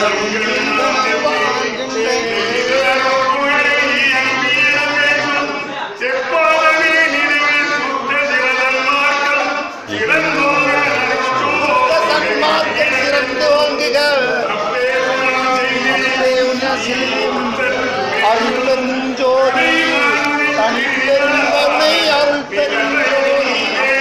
சன்மார்க்கம் சிறந்து ஓங்குக அருள் பெரும் ஜோதி தனி பெரும் கருணை அருள் பெரும் ஜோதி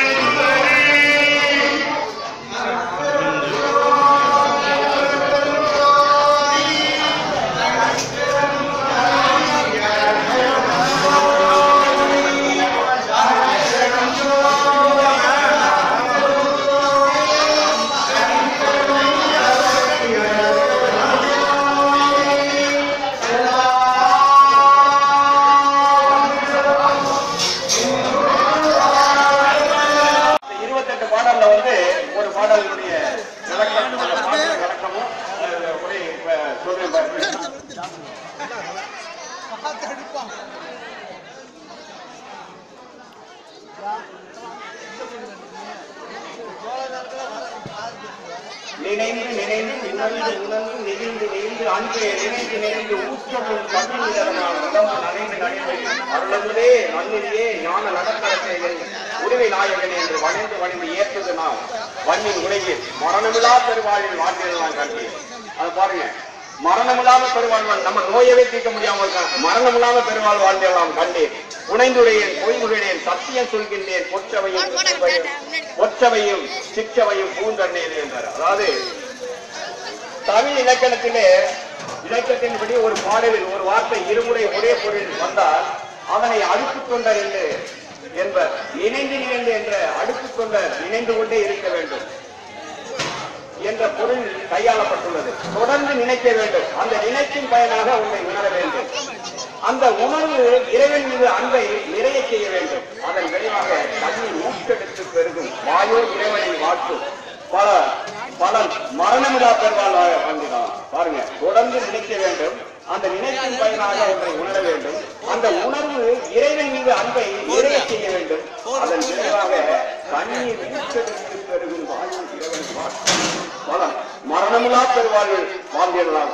இருபத்தெட்டு பாடல்ல வந்து ஒரு பாடலுடைய விளக்கம் அந்த பாடல் விளக்கமும் அஹ், உரை இப்ப சொல்றேன் பாருங்க. நினைந்து நினைந்து உணர்ந்து உணர்ந்து நெகிழ்ந்து நெகிழ்ந்து அன்பே நினைந்து நினைந்து ஊற்றமும் கவிழ்ந்ததனால் உடம்பு நனைந்து நனைந்து அருளமுதே நன்னிலே ஞான நடத்தர செய்கை உருவை நாயகன் என்று வணிந்து வணிந்து ஏற்றது நாம் வன்னின் உலகில் மரணமில்லா பெருவாழில் வாழ்ந்திடலாம் கண்டு அது பாருங்க மரணமில்லாம பெருவாழ்வான் நம்ம நோயவே தீர்க்க முடியாமல் இருக்கான் மரணமில்லாம பெருவாழ் வாழ்ந்திடலாம் கண்டேன் புனைந்துடையேன் பொய்முகிறேன் சத்தியம் சொல்கின்றேன் பொற்றவையும் சிற்றவையும் ஒற்றவையும் சிற்றவையும் பூந்தண்ணேன் என்றார் அதாவது தமிழ் இலக்கணத்திலே இலக்கத்தின்படி ஒரு பாடலில் ஒரு வார்த்தை இருமுறை ஒரே பொருள் வந்தால் அதனை அடுக்கு தொண்டர் என்று என்பர் இணைந்து நினைந்து என்ற அடுக்கு தொண்டர் இணைந்து கொண்டே இருக்க வேண்டும் என்ற பொருள் கையாளப்பட்டுள்ளது தொடர்ந்து நினைக்க வேண்டும் அந்த நினைக்கும் பயனாக உன்னை உணர வேண்டும் அந்த உணர்வு இறைவன் மீது அன்பை நிறைய செய்ய வேண்டும் அதன் விளைவாக கண்ணீர் ஊக்கெடுத்து பெருகும் வாயோ இறைவனை வாழ்த்தும் பல பல மரணமில்லா பெருவாழ் வந்தினான் பாருங்க தொடர்ந்து நினைக்க வேண்டும் அந்த நினைக்கும் பயனாக ஒன்றை உணர வேண்டும் அந்த உணர்வு இறைவன் மீது அன்பை நிறைய செய்ய வேண்டும் அதன் விளைவாக கண்ணீர் ஊக்கெடுத்து பெருகும் வாயோ இறைவனை வாழ்த்தும் பலம் மரணமில்லா பெருவாழ்வில் வாழ்ந்திடலாம்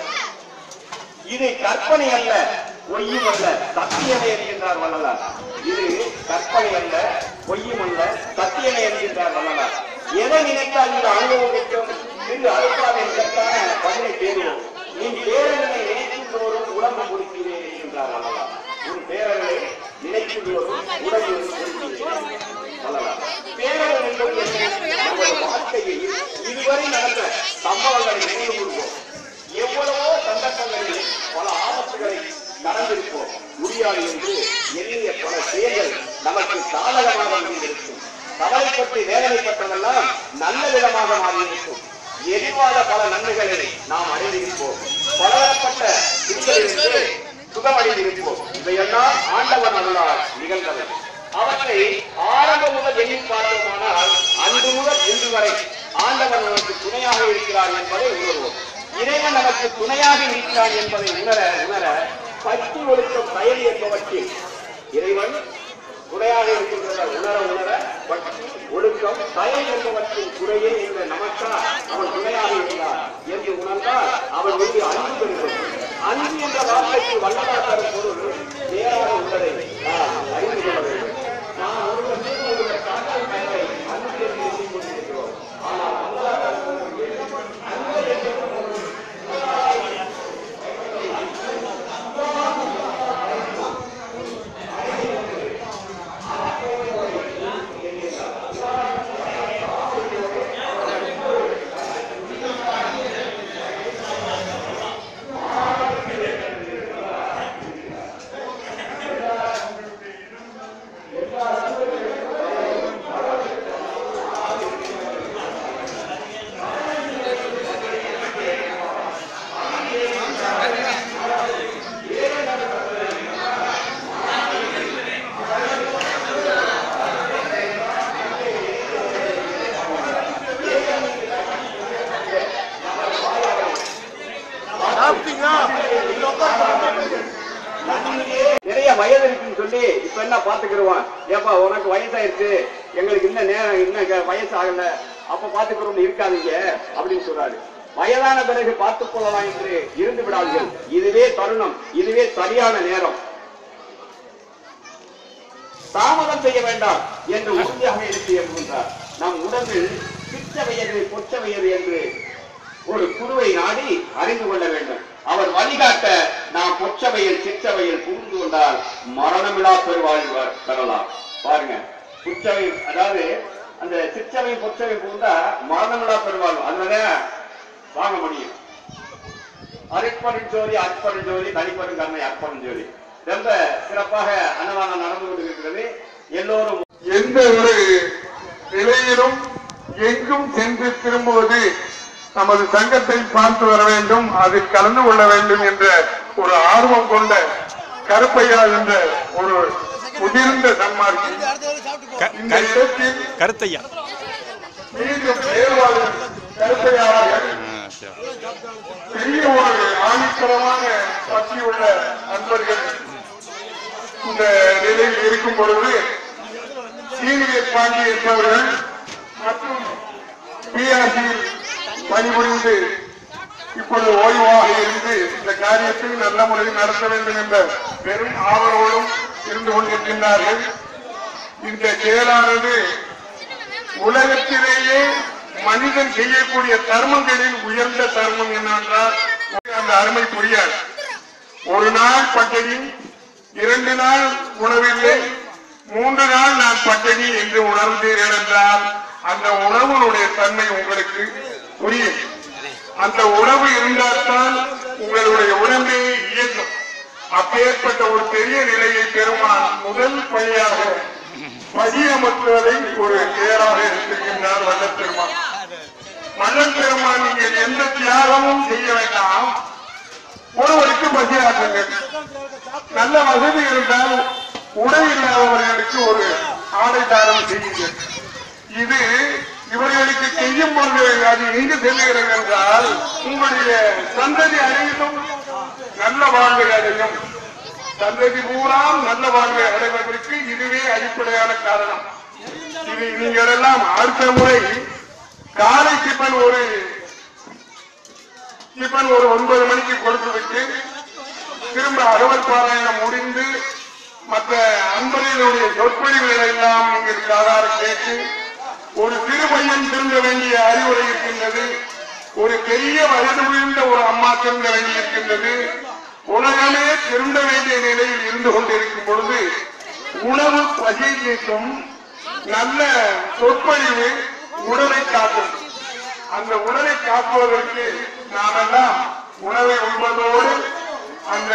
இது கற்பனை அல்ல பொய்யும் அல்ல சத்தியமே என்கின்றார் வள்ளலார் இது கற்பனை அல்ல பொய்யும் அல்ல சத்தியமே என்கின்றார் வள்ளலார் எதை நினைத்தால் இந்த அனுபவம் கிடைக்கும் என்று அடுத்தாத இதற்கான பதிலை தேடுவோம் நீ பேரனை நினைக்கும் தோறும் உடம்பு கொடுக்கிறேன் என்கின்றார் வள்ளலார் உன் பேரனை நினைக்கும் தோறும் உடம்பு கொடுக்கிறேன் வள்ளலார் பேரன் என்பது என்ன? நம்முடைய வாழ்க்கையில் இதுவரை நடந்த சம்பவங்களை நினைவு கூறுவோம் எவ்வளவோ சந்தர்ப்பங்களில் பல ஆபத்துகளை கடந்திருப்போம் முடியாது என்று எண்ணிய பல செயல்கள் நமக்கு சாதகமாக அமைந்திருக்கும் கவலைப்பட்டு வேதனைப்பட்டதெல்லாம் நல்ல விதமாக மாறியிருக்கும் எதிர்வாத பல நன்மைகளை நாம் அடைந்திருப்போம் பலதரப்பட்ட சிக்கலிலிருந்து சுகமடைந்திருப்போம் இவையெல்லாம் ஆண்டவன் அருளால் நிகழ்ந்தவை அவற்றை ஆரம்பம் முதல் எண்ணி பார்த்தோமானால் அன்று முதல் இன்று வரை ஆண்டவன் நமக்கு துணையாக இருக்கிறார் என்பதை உணர்வோம் இறைவன் நமக்கு துணையாக இருக்கிறான் என்பதை உணர உணர பக்தி ஒழுக்கம் செயல் என்பவற்றில் இறைவன் துணையாக இருக்கின்றத உணர உணர பக்தி ஒழுக்கம் செயல் என்பவற்றின் குறையே என்ற நமக்கா அவன் துணையாக இருக்கிறார் என்று உணர்ந்தால் அவன் மீது அன்பு பெறுகிறது அன்பு என்ற வார்த்தைக்கு வல்லதா தரும் பொருள் நேராக உள்ளதை நாம் அறிந்து கொள்ள வேண்டும் நாம் ஒருவர் மீது ஒருவர் காட்டும் பயனை அன்பு என்று எண்ணிக் கொண்டிருக்கிறோம் ஆனால் வல்லதா தரும் பொருள் அன்பு என்ற பொருள் நிறைய வயது இருக்குன்னு சொல்லி இப்ப என்ன பாத்துக்கிடுவான் ஏப்பா உனக்கு வயசாயிருச்சு எங்களுக்கு இன்னும் நேரம் இன்னும் க- வயசு ஆகல அப்ப பாத்துக்கிறோம் இருக்காதீங்க அப்படின்னு சொல்றாரு வயதான பிறகு பார்த்துக் கொள்ளலாம் என்று இருந்து விடாதீர்கள் இதுவே தருணம் இதுவே சரியான நேரம் தாமதம் செய்ய வேண்டாம் என்று உறுதியாக எடுத்து எண்ணுகின்றார் நம் உடம்பில் பிச்ச வயது பொச்ச வயது என்று ஒரு குருவை நாடி அறிந்து கொள்ள வேண்டும் அவர் வழிகாட்ட நாம் பொச்சவையில் சிற்றவையில் புரிந்து கொண்டால் மரணமில்லா பெருவாழ்வு வ- பெறலாம் பாருங்க புச்சவை அதாவது அந்த சிற்றவை பொச்சவை புகுந்தா மரணமில்லா பெருவாழ்வு அதனால வாங்க முடியும் அரைப்படும் ஜோதி அற்படும் ஜோதி தனிப்படும் கருணை அற்படும் ஜோதி ரொம்ப சிறப்பாக அன்னதானம் நடந்து கொண்டிருக்கிறது எல்லோரும் எந்த ஒரு நிலையிலும் எங்கும் சென்று திரும்புவது நமது சங்கத்தை பார்த்து வர வேண்டும் அதில் கலந்து கொள்ள வேண்டும் என்ற ஒரு ஆர்வம் கொண்ட கருப்பையா என்ற ஒரு முதிர்ந்த சன்மார்க்கி க- இந்த கரு- இடத்தில் கருத்தையா மீண்டும் தேர்வாளர் கருப்பையா அவர்கள் ஆ, சரி. பெரிய ஒரு ஆணித்தரமான பற்றி உள்ள நண்பர்கள் இந்த நிலையில் இருக்கும் பொழுது சீனியர் பாண்டி என்பவர்கள் மற்றும் பிஆர்சியில் பணிபுரிந்து இப்பொழுது ஓய்வாக இருந்து இந்த காரியத்தை நல்ல முறையில் நடத்த வேண்டும் என்ற பெரும் ஆவலோடும் இருந்து கொண்டிருக்கின்றார்கள் இந்த செயலானது உலகத்திலேயே மனிதன் செய்யக்கூடிய தர்மங்களில் உயர்ந்த தர்மம் என்னவென்றால் அந்த அருமை புரியாது ஒரு நாள் பட்டினி இரண்டு நாள் உணவில்லை மூன்று நாள் நான் பட்டினி என்று உணர்ந்தீர்கள் என்றால் அந்த உணவுடைய தன்மை உங்களுக்கு புரியும் அந்த உணவு இருந்தால்தான் உங்களுடைய உடம்பே இயங்கும் அப்பேற்பட்ட ஒரு பெரிய நிலையை பெருமான் முதல் பணியாக பதியமற்றுவதை ஒரு செயலாக எடுத்திருக்கின்றார் வல்லப் பெருமான் வல்லப் பெருமான் நீங்கள் எந்த தியாகமும் செய்ய வேண்டாம் ஒருவருக்கு பசியாற்றுங்கள் நல்ல வசதி இருந்தால் உடை இல்லாதவர்களுக்கு ஒரு ஆடை தாரம் செய்யுங்கள் இது இவர்களுக்கு செய்யும் பொழுது அது எங்கு செல்லுகிறது என்றால் உங்களுடைய சந்ததி அனைத்தும் நல்ல வாழ்வை அடையும் சந்ததி பூரா நல்ல வாழ்வை அடைவதற்கு இதுவே அடிப்படையான காரணம் இது நீங்கள் எல்லாம் அடுத்த முறை காலை டிபன் ஒரு டிபன் ஒரு ஒன்பது மணிக்கு கொடுத்துவிட்டு திரும்ப அகவல் பாராயணம் முடிந்து மற்ற அன்பர்களுடைய சொற்பொழிவுகளை எல்லாம் நீங்கள் சாதார கேட்டு ஒரு சிறு பையன் திருந்த வேண்டிய அறிவுரை இருக்கின்றது ஒரு பெரிய வயது உயர்ந்த ஒரு அம்மா திருந்த வேண்டி இருக்கின்றது உலகமே திருந்த வேண்டிய நிலையில் இருந்து கொண்டிருக்கும் பொழுது உணவு பசி நீக்கும் நல்ல சொற்பொழிவு உடலை காக்கும் அந்த உடலை காப்பதற்கு நாமெல்லாம் உணவை உண்பதோடு அந்த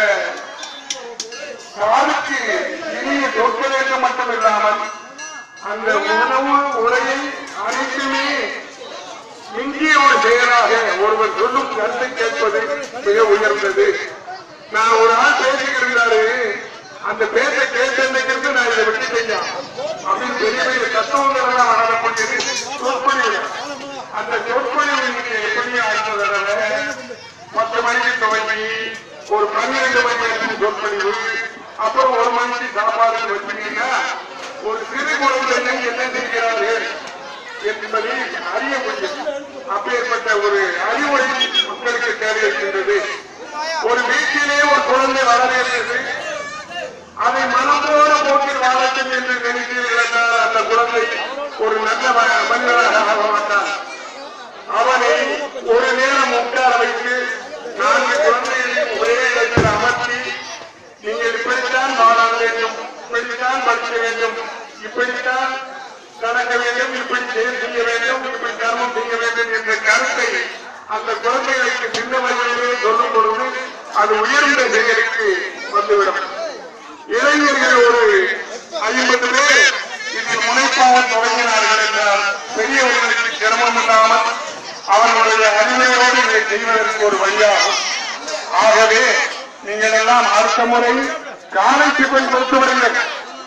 காலுக்கு இனிய சொற்களுக்கு மட்டுமில்லாமல் அந்த உணவு உடையை அனைத்துமே இந்திய ஒரு செயலாக ஒருவர் சொல்லும் கருத்தை கேட்பது மிக உயர்ந்தது நான் ஒரு ஆள் பேசிக்கிறாரு அந்த பேச்ச கேட்டு நான் இதை விட்டுட்டேங்க அப்படின்னு பெரிய பெரிய தத்துவங்கள் எல்லாம் வளரக்கூடியது சொற்பொழிவு அந்த சொற்பொழிவு நீங்க எப்படி ஆய்வு தடவை பத்து மணிக்கு துவங்கி ஒரு பன்னிரண்டு மணி வரைக்கும் சொற்பொழிவு அப்புறம் ஒரு மணிக்கு சாப்பாடு வச்சீங்கன்னா ஒரு சிறு குழந்தை என்ன செய்கிறார்கள் என்பதை அறிய முடியும் அப்பேற்பட்ட ஒரு அறிவுரை மக்களுக்கு தேவை இருக்கின்றது ஒரு வீட்டிலே ஒரு குழந்தை வளர்கிறது அதை மனதோட போக்கில் வாழட்டும் என்று நினைக்கிறீர்கள் என்றால் அந்த குழந்தை ஒரு நல்ல ம- மனிதனாக ஆக மாட்டான் அவனை ஒரு நேரம் உட்கார வைத்து நான்கு குழந்தைகளையும் ஒரே இடத்தில் அமர்த்தி நீங்கள் இப்படித்தான் வாழ வேண்டும் இப்படித்தான் படிக்க வேண்டும் இப்படித்தான் நடக்க வேண்டும் இப்படி செயல் செய்ய வேண்டும் இப்படி கர்மம் செய்ய வேண்டும் என்ற கருத்தை அந்த குழந்தைகளுக்கு சின்ன வயதிலே சொல்லும் பொழுது அது உயர்ந்த செயலுக்கு வந்துவிடும் இளைஞர்கள் ஒரு ஐம்பது பேர் இன்று முனைப்பாக தொடங்கினார்கள் என்றால் பெரியவர்களுக்கு சிரமம் இல்லாமல் அவர்களுடைய அறிவையோடு இதை செய்வதற்கு ஒரு வழியாகும் ஆகவே நீங்கள் எல்லாம் அடுத்த முறை காலை டிபன் கொடுத்து விடுங்கள்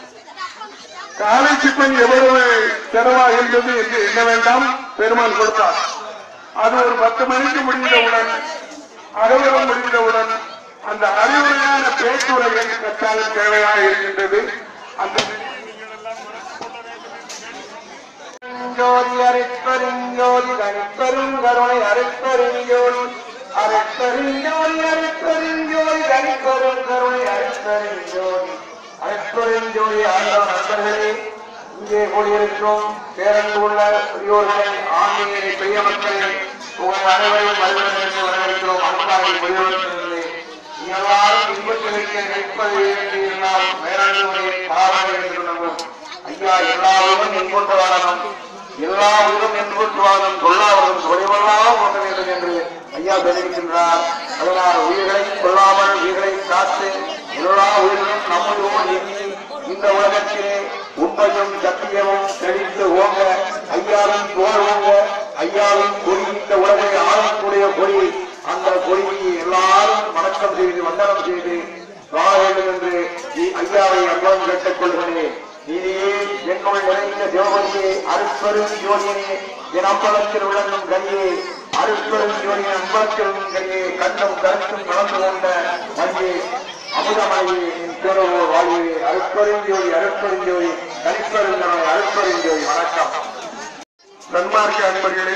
காலை டிபன் எவ்வளவு செலவாகின்றது என்று எண்ண வேண்டாம் பெருமான் கொடுத்தார் அது ஒரு பத்து மணிக்கு முடிந்தவுடன் அலுவலகம் முடிந்தவுடன் அந்த அறிவுரையான பேச்சுரைகள் கட்டாயம் தேவையாக இருக்கின்றது அந்த அருட்பெருஞ்சோதி அருட்பெருஞ்சோதி தனிப்பெருங்கருணை அருட்பெருஞ்சோதி அருட்பெருஞ்சோதி அருட்பெருஞ்சோதி தனிப்பெருங்கருணை அருட்பெருஞ்சோதி அருட்பெருஞ்சோதி ஆண்டவன் நண்பர்களே இங்கே கூடியிருக்கும் பேரன்பு உள்ள பெரியோர்களே ஆன்மீக பெரிய மக்களே உங்கள் அனைவரையும் வருவதற்கு என்று வரவேற்கிறோம் அன்பாக முடிவெடுக்கிறது எல்லாரும் இன்பத்திற்கு நிற்பது வேண்டியிருந்தால் வேளாண்மையை பாராட்ட வேண்டும் நம்பும் ஐயா எல்லா உயிரும் இன்புற்று வாழணும் எல்லா உயிரும் இன்புற்று வாழணும் கொள்ளாவதும் தொழிவெல்லாம் ஓட்ட வேண்டும் என்று ஐயா தெரிவிக்கின்றார் அதனால் உயிர்களை கொள்ளாமல் உயிர்களை காத்து எல்லா உயிர்களும் நம்முடைய எண்ணி இந்த உலகத்திலே உண்மையும் சத்தியமும் செழித்து ஓங்க ஐயாவின் தோல் ஓங்க ஐயாவின் கொடி இந்த உலகை ஆளக்கூடிய கொடி அந்த கொடியை எல்லாரும் வணக்கம் செய்து வந்தனம் செய்து வாழ வேண்டும் என்று இ- ஐயாவை அன்பம் கேட்டுக் கொள்கிறேன் நீதியே என்னுள் நிறைந்த சிவபதியே அருட்பெரும் ஜோதியனே என் அம்பலத்தில் விளங்கும் கனியே அருட்பெரும் ஜோதியின் அம்பலத்தில் விளங்கும் கனியே கண்ணும் கருத்தும் கலந்து கொண்ட மணியே அமுதமணியே என் பேரவோ வாழ்வே அருட்பெருஞ்சோதி அருட்பெருஞ்சோதி தனிப்பெருந்தனை அருட்பெருஞ்சோதி வணக்கம் சன்மார்க்க அன்பர்களே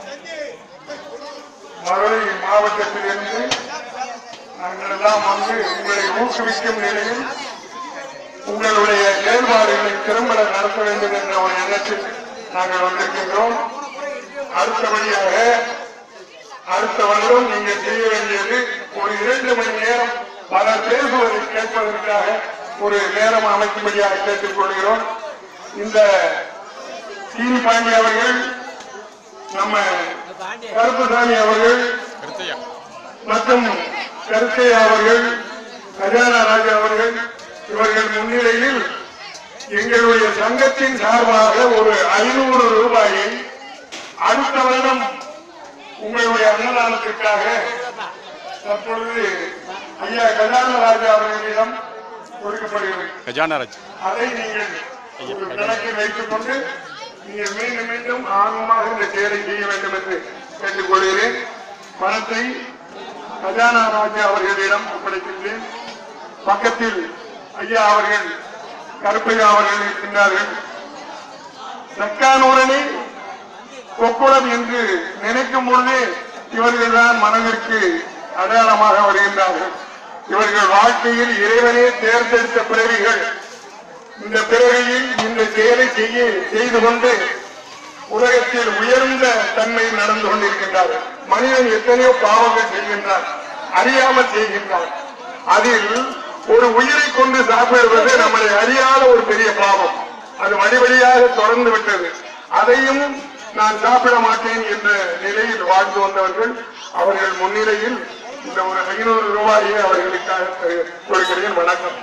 மதுரை மாவட்டத்திலிருந்து நாங்கள் எல்லாம் வந்து உங்களை ஊக்குவிக்கும் நிலையில் உங்களுடைய செயல்பாடுகளை திறம்பட நடத்த வேண்டும் என்ற ஒரு எண்ணத்தில் நாங்கள் வந்திருக்கின்றோம் அடுத்தபடியாக அடுத்த வருடம் நீங்கள் செய்ய வேண்டியது ஒரு இரண்டு மணி நேரம் பலர் பேசுவதை கேட்பதற்காக ஒரு நேரம் அமைக்கும்படியாக கேட்டுக் கொள்கிறோம் இந்த சீனிபாண்டி அவர்கள் நம்ம கருப்புசாமி அவர்கள் மற்றும் கருத்தையா அவர்கள் கஜானா ராஜா அவர்கள் இவர்கள் முன்னிலையில் எங்களுடைய சங்கத்தின் சார்பாக ஒரு ஐநூறு ரூபாயை அடுத்த வருடம் உங்களுடைய அன்னதானத்திற்காக தற்பொழுது ஐயா கஜானா ராஜா அவர்களிடம் கொடுக்கப்படுகிறது கஜானராஜ் அதை நீங்கள் ஒரு கணக்கில் வைத்துக் கொண்டு நீங்கள் மீண்டும் மீண்டும் ஆர்வமாக இந்த செயலை செய்ய வேண்டும் என்று கேட்டுக் கொள்கிறேன் பணத்தை கஜானா ராஜா அவர்களிடம் ஒப்படைக்கின்றேன் பக்கத்தில் ஐயா அவர்கள் கருப்பையா அவர்கள் இருக்கின்றார்கள் தக்கானூரணி கொக்குளம் என்று நினைக்கும் பொழுதே இவர்கள்தான் மனதிற்கு அடையாளமாக வருகின்றார்கள் இவர்கள் வாழ்க்கையில் இறைவனே தேர்ந்தெடுத்த பிறவிகள் இந்த பிறவியில் இந்த செயலை செய்ய செய்து கொண்டு உலகத்தில் உயர்ந்த தன்மையில் நடந்து கொண்டிருக்கின்றார்கள் மனிதன் எத்தனையோ பாவங்கள் செய்கின்றான் அறியாமல் செய்கின்றான் அதில் ஒரு உயிரை கொண்டு சாப்பிடுவது நம்மளை அறியாத ஒரு பெரிய பாவம் அது வழி வழியாக தொடர்ந்து விட்டது அதையும் நான் சாப்பிட மாட்டேன் என்ற நிலையில் வாழ்ந்து வந்தவர்கள் அவர்கள் முன்னிலையில் இந்த ஒரு ஐநூறு ரூபாயை அவர்களுக்காக தரு- கொடுக்கிறேன் வணக்கம்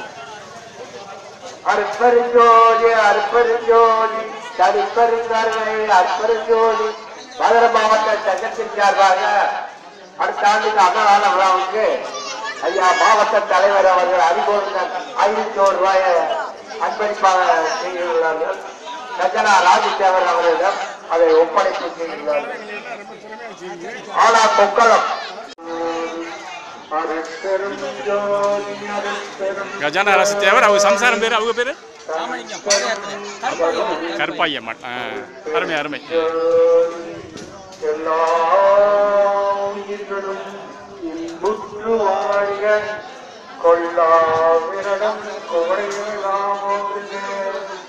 அற்பெருஞ்சோதி அற்பெருஞ்சோதி தனிப்பெருங்கருணை அற்பெருஞ்சோதி மதுரை மாவட்ட சங்கத்தின் சார்பாக அடுத்த ஆண்டுக்கு அன்னதான விழாவுக்கு ஐயா மாவட்ட தலைவர் அவர்கள் அறிமுகம் ஐநூத்தி ஒரு ரூபாயை அன்பளிப்பாக செய்துள்ளார்கள் கஜனா ராஜதேவர் அவர்களிடம் அதை ஒப்படைப்பு செய்துள்ளார்கள் ஆனா கொக்கலம் அருட்பெருஞ்சோதி அருட்பெரும் கஜானா ராசி தேவர் அவங்க சம்சாரம் பேர் அவங்க பேரு கருப்பாயம்மன் ஆ, அருமை அருமை எல்லா உயிர்களும் இன்புற்று வாழ்க கொள்ளா விரடம் கோடையெல்லாம்